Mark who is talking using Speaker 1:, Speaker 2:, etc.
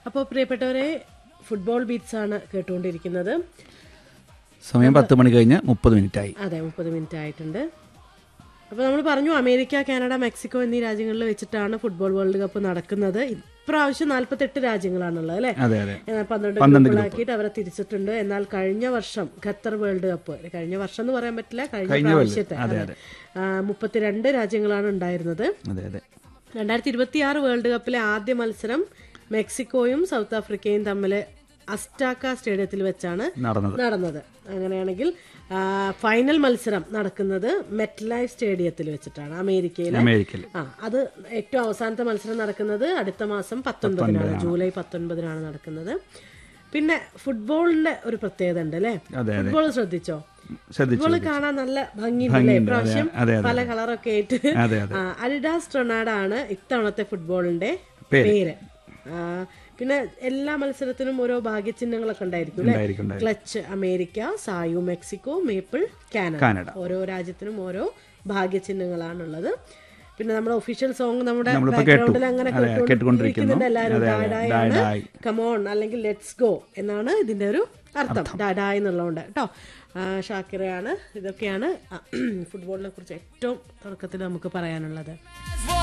Speaker 1: അപ്പോൾ പ്രിയപ്പെട്ടവരെ football beats ആണ് കേട്ടുകൊണ്ടിരിക്കുന്നത്
Speaker 2: സമയം പത്ത് മണി കഴിഞ്ഞ് മുപ്പത് മിനിറ്റ് ആയി
Speaker 1: അതെ മുപ്പത് മിനിറ്റ് ആയിട്ടുണ്ട് അപ്പോൾ നമ്മൾ പറഞ്ഞു അമേരിക്ക കാനഡ മെക്സിക്കോ എന്നീ രാജ്യങ്ങളിൽ വെച്ചിട്ടാണ് ഫുട്ബോൾ വേൾഡ് കപ്പ് നടക്കുന്നത് ഇപ്രാവശ്യം നാൽപ്പത്തെട്ട് രാജ്യങ്ങളാണുള്ളത് അല്ലേ
Speaker 2: അതെ അതെ
Speaker 1: ഏ, പന്ത്രണ്ട്
Speaker 2: പന്ത്രണ്ട്
Speaker 1: ഗ്രൂപ്പുകളാക്കിയിട്ട് അവരെ തിരിച്ചിട്ടുണ്ട് എന്നാൽ കഴിഞ്ഞ വർഷം ഖത്തർ വേൾഡ് കപ്പ് കഴിഞ്ഞ വർഷം എന്ന് പറയാൻ പറ്റില്ല കഴിഞ്ഞ
Speaker 2: കഴിഞ്ഞ വേൾഡ്
Speaker 1: പ്രാവശ്യത്തെ
Speaker 2: അതെ
Speaker 1: അതെ. ആ, മുപ്പത്തിരണ്ട് രാജ്യങ്ങളാണ് ഉണ്ടായിരുന്നത്
Speaker 2: അതെ അതെ
Speaker 1: രണ്ടായിരത്തി ഇരുപത്തി ആറ് വേൾഡ് കപ്പിലെ ആദ്യ മത്സരം മെക്സിക്കോയും സൗത്ത് ആഫ്രിക്കയും തമ്മിൽ അസ്റ്റാക്ക സ്റ്റേഡിയത്തിൽ വെച്ചാണ്
Speaker 2: നടന്നത്
Speaker 1: നടന്നത് അങ്ങനെയാണെങ്കിൽ ആ, ഫൈനൽ മത്സരം നടക്കുന്നത് മെറ്റ്ലൈഫ് സ്റ്റേഡിയത്തിൽ വെച്ചിട്ടാണ് അമേരിക്കയിലെ
Speaker 2: അമേരിക്കയിൽ
Speaker 1: ആ അത് ഏറ്റവും അവസാനത്തെ മത്സരം നടക്കുന്നത് അടുത്ത മാസം പത്തൊൻപതിനാണ് ജൂലൈ പത്തൊൻപതിനാണ് നടക്കുന്നത് പിന്നെ ഫുട്ബോളിന്റെ ഒരു പ്രത്യേകത ഉണ്ട് അല്ലേ
Speaker 2: അതെ അതെ
Speaker 1: ഫുട്ബോൾ ശ്രദ്ധിച്ചോ
Speaker 2: ശ്രദ്ധിച്ചു
Speaker 1: ഫുട്ബോൾ കാണാൻ നല്ല ഭംഗിയുണ്ടല്ലേ
Speaker 2: ഭംഗിയുണ്ട്.
Speaker 1: ഇപ്രാവശ്യം
Speaker 2: അതെ, അതെ,
Speaker 1: പല കളറൊക്കെ ആയിട്ട്
Speaker 2: അതെ അതെ
Speaker 1: ആ, അഡിഡാസ് ടൊണാഡ ആണ് ഇത്തവണത്തെ ഫുട്ബോളിന്റെ
Speaker 2: പേര്.
Speaker 1: പേര് ആ, പിന്നെ എല്ലാ മത്സരത്തിനും ഓരോ ഭാഗ്യചിഹ്നങ്ങളൊക്കെ ഉണ്ടായിരിക്കും അല്ലേ
Speaker 2: ഉണ്ടായിരിക്കും ഉണ്ടായിരിക്കും.
Speaker 1: ക്ലച്ച് അമേരിക്ക സായു മെക്സിക്കോ മേപ്പിൾ കാനഡ
Speaker 2: കാനഡ
Speaker 1: ഓരോ രാജ്യത്തിനും ഓരോ ഭാഗ്യചിഹ്നങ്ങളാണുള്ളത് പിന്നെ നമ്മുടെ ഒഫീഷ്യൽ സോങ് നമ്മുടെ
Speaker 2: നമ്മളിപ്പോ
Speaker 1: ബാക്ക്ഗ്രൗണ്ടിൽ
Speaker 2: കേട്ടു.
Speaker 1: അങ്ങനെ
Speaker 2: അതെ, കേട്ടുകൊണ്ടിരിക്കുന്നു.
Speaker 1: കേട്ടുകൊണ്ടിരിക്കുന്നുണ്ട് എല്ലാവരും
Speaker 2: അതെ, അതെ.
Speaker 1: ഡാഡായാണ്
Speaker 2: ഡാഡായ്.
Speaker 1: കമോൺ അല്ലെങ്കിൽ ലെറ്റ്സ് ഗോ എന്നാണ് ഇതിന്റെ ഒരു അർത്ഥം ഡാഡായ് എന്നുള്ളതുകൊണ്ട് കേട്ടോ ആ, ഷാക്കിറയാണ് ഇതൊക്കെയാണ് ഫുട്ബോളിനെ കുറിച്ച് ഏറ്റവും തുടക്കത്തിൽ നമുക്ക് പറയാനുള്ളത്
Speaker 3: for